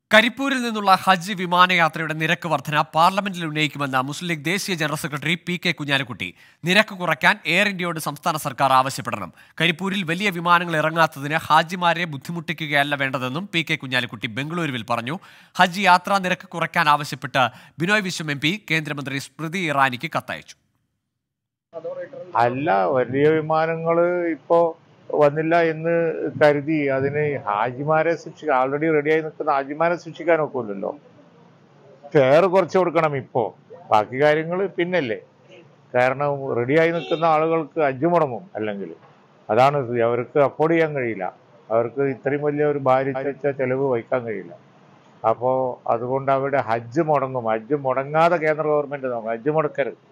കരിപ്പൂരിൽ നിന്നുള്ള ഹജ്ജ് വിമാനയാത്രയുടെ നിരക്ക് വർധന പാർലമെന്റിൽ ഉന്നയിക്കുമെന്ന് മുസ്ലിം ലീഗ് ദേശീയ general secretary P K Kunhalikutty നിരക്ക് കുറയ്ക്കാൻ എയർ ഇന്ത്യയോട് സംസ്ഥാന സർക്കാർ ആവശ്യപ്പെടണം കരിപ്പൂരിൽ വലിയ വിമാനങ്ങൾ ഇറങ്ങാത്തതിന് ഹാജിമാരെ ബുദ്ധിമുട്ടിക്കുകയല്ല വേണ്ടതെന്നും പി കെ കുഞ്ഞാലിക്കുട്ടി ബംഗളൂരുവിൽ പറഞ്ഞു ഹജ്ജ് യാത്രാ നിരക്ക് കുറയ്ക്കാൻ ആവശ്യപ്പെട്ട് ബിനോയ് വിശ്വം എം പി കേന്ദ്രമന്ത്രി സ്മൃതി ഇറാനിക്ക് കത്തയച്ചു അല്ല വലിയ വിമാനങ്ങൾ ഇപ്പോ വന്നില്ല എന്ന് കരുതി അതിന് ഹാജിമാരെ ശിക്ഷിക്കാൻ ആൾറെഡി റെഡിയായി നിൽക്കുന്ന ഹാജിമാരെ ശിക്ഷിക്കാൻ ഒക്കില്ലല്ലോ ഫെയർ കുറച്ച് കൊടുക്കണം ഇപ്പോ ബാക്കി കാര്യങ്ങൾ പിന്നല്ലേ കാരണം റെഡിയായി നിൽക്കുന്ന ആളുകൾക്ക് അഞ്ചു മുടങ്ങും അല്ലെങ്കിൽ അതാണ് സ്ഥിതി. അവർക്ക് അഫോർഡ് ചെയ്യാൻ കഴിയില്ല അവർക്ക് ഇത്രയും വലിയ ഒരു ഭാരിച്ച ചെലവ് വഹിക്കാൻ കഴിയില്ല അപ്പോൾ അതുകൊണ്ട് അവിടെ ഹജ്ജ് മുടങ്ങും ഹജ്ജ് മുടങ്ങാതെ കേന്ദ്ര ഗവൺമെന്റ് നോക്കും ഹജ്ജ് മുടക്കരുത്